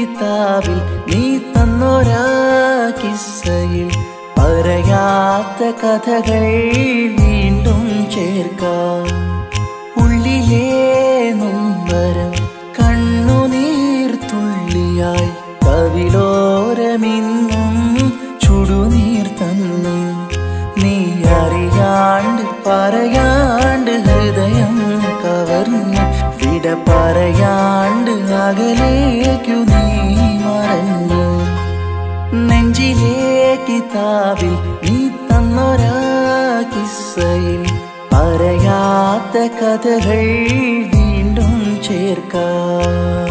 കിതാബിൽ നീ തന്നൊരാ കിസ്സയിൽ പറയാത്ത കഥകൾ വീണ്ടും ചേർക്കാം ഉള്ളിലെ നൊമ്പരം കണ്ണുനീർ തുള്ളിയായി കവിലോരമിന്നും ചുടുനീർ തന്നു നീ അറിയാണ്ട് പറയാണ്ട് ഹൃദയം കവർന്നു വിട പറയാണ്ട് അകലേക്കു നീ മറഞ്ഞു നെഞ്ചിലെ കിതാബിൽ നീ തന്നൊരാ കിസ്സയിൽ പറയാത്ത കഥകൾ വീണ്ടും ചേർക്കാം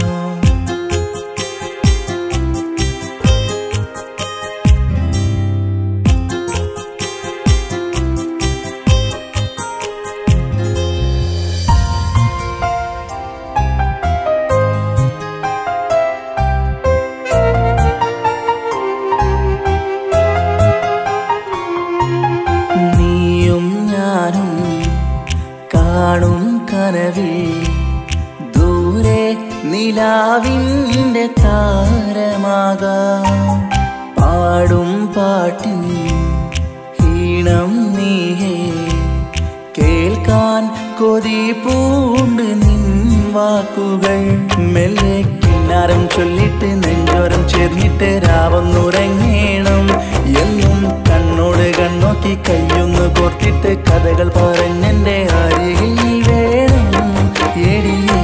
നീയും ഞാനും കാണും കനവിൽ ദൂരെ നിലാവിൻ്റെ താരമാകാം പാടും പാട്ടിൻ ഈണം നീയേ കേൾക്കാൻ കൊതി പൂണ്ട് നിൻ വാക്കുകൾ മെല്ലെ കിന്നാരം ചൊല്ലിട്ട് നെഞ്ചോരം ചേർന്നിട്ട് രാവൊന്നുറങ്ങേണം എന്നും കണ്ണോട് കണ്ണോക്കി കയ്യൊന്ന് കോർത്തിട്ട് കഥകൾ പറഞ്ഞെന്റെ അരികിൽ വേണം എടിയേ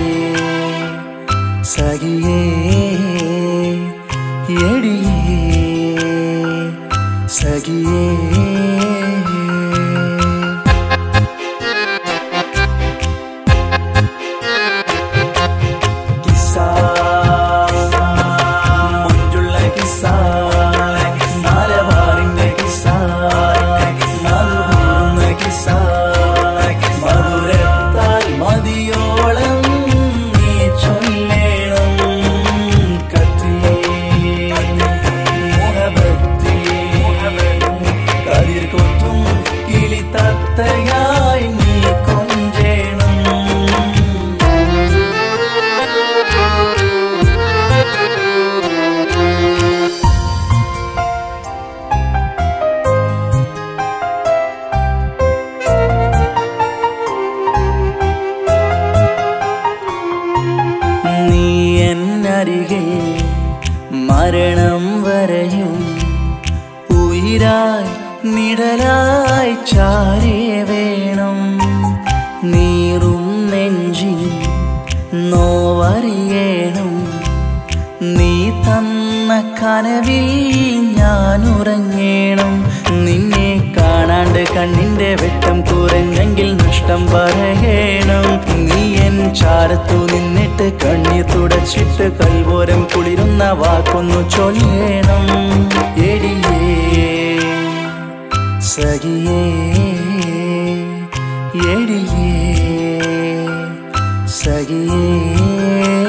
സഖിയേ എടിയേ സഖിയേ കിസ്സ മഞ്ജുള്ള കിസ്സ മലബാറിന്റെ കിസ്സ മധുപൂർന്ന കിസ്സ മധുരത്താൽ മതിയോളം നീ ചൊല്ലേണം കത്തി മുഹബത്തി കതിർ കൊത്തും കിളി തത്തയായി നീ കൊഞ്ചേണം നീ എന്നരികിൽ മരണം വരെയും ഉയരായി നിഴലായി ചാരേ വേണം നീറും നെഞ്ചിൻ നോവറിയണം നീ തന്ന കനവിൽ ഞാൻ ഉറങ്ങേണം നിന്നെ കാണാണ്ട് കണ്ണിന്റെ വെട്ടം കുറഞ്ഞെങ്കിൽ നഷ്ടം പറയണം നീ എൻ ചാരത്തു നിന്നിട്ട് കണ്ണീർ തുടച്ചിട്ട് കൽവോരം കുളിരുന്ന വാക്കൊന്നു ചൊല്ലേണം എടിയേ സഖിയേ എടിയേ സഖിയേ